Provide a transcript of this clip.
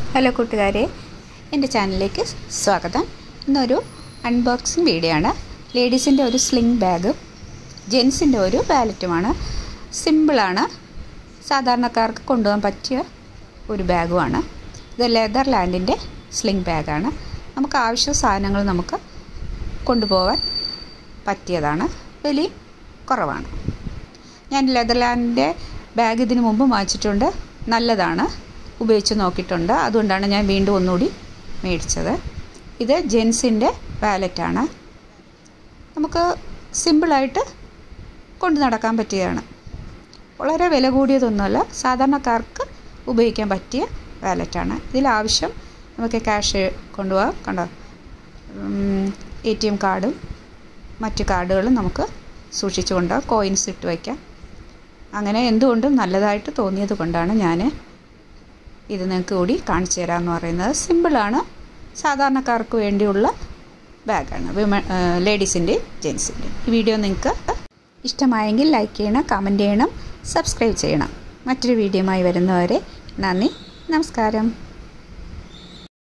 hello കൂട്ടുകാരെ എൻ്റെ ചാനലിലേക്ക് സ്വാഗതം ഇന്നൊരു അൺബോക്സിങ് വീഡിയോ ആണ് ലേഡീസിൻ്റെ ഒരു സ്ലിംഗ് ബാഗും ജെൻസിൻ്റെ ഒരു വാലറ്റുമാണ് സിമ്പിളാണ് സാധാരണക്കാർക്ക് കൊണ്ടുപോകാൻ പറ്റിയ ഒരു ബാഗുമാണ് ഇത് ലെതർലാൻഡിൻ്റെ സ്ലിംഗ് ബാഗാണ് നമുക്ക് ആവശ്യ സാധനങ്ങൾ നമുക്ക് കൊണ്ടുപോകാൻ പറ്റിയതാണ് വില കുറവാണ് ഞാൻ ലെതർലാൻഡിൻ്റെ ബാഗ് ഇതിന് മുമ്പ് വാങ്ങിച്ചിട്ടുണ്ട് നല്ലതാണ് ഉപയോഗിച്ച് നോക്കിയിട്ടുണ്ട് അതുകൊണ്ടാണ് ഞാൻ വീണ്ടും ഒന്നുകൂടി മേടിച്ചത് ഇത് ജെൻസിൻ്റെ വാലറ്റാണ് നമുക്ക് സിമ്പിളായിട്ട് കൊണ്ടു നടക്കാൻ പറ്റിയതാണ് വളരെ വില കൂടിയതൊന്നുമല്ല സാധാരണക്കാർക്ക് ഉപയോഗിക്കാൻ പറ്റിയ വാലറ്റാണ് ഇതിലാവശ്യം നമുക്ക് ക്യാഷ് കൊണ്ടുപോകാം കണ്ടോ എ ടി എം കാർഡും മറ്റ് കാർഡുകളും നമുക്ക് സൂക്ഷിച്ചു കൊണ്ടുപോകാം കോയിൻസ് ഇട്ട് വയ്ക്കാം അങ്ങനെ എന്തുകൊണ്ടും നല്ലതായിട്ട് തോന്നിയത് കൊണ്ടാണ് ഞാൻ ഇത് നിങ്ങൾക്ക് കൂടി കാണിച്ചു തരാമെന്ന് പറയുന്നത് സിമ്പിളാണ് സാധാരണക്കാർക്ക് വേണ്ടിയുള്ള ബാഗാണ് വിമ ലേഡീസിൻ്റെ ജെൻസിൻ്റെ ഈ വീഡിയോ നിങ്ങൾക്ക് ഇഷ്ടമായെങ്കിൽ ലൈക്ക് ചെയ്യണം കമൻറ്റ് ചെയ്യണം സബ്സ്ക്രൈബ് ചെയ്യണം മറ്റൊരു വീഡിയോയുമായി വരുന്നവരെ നന്ദി നമസ്കാരം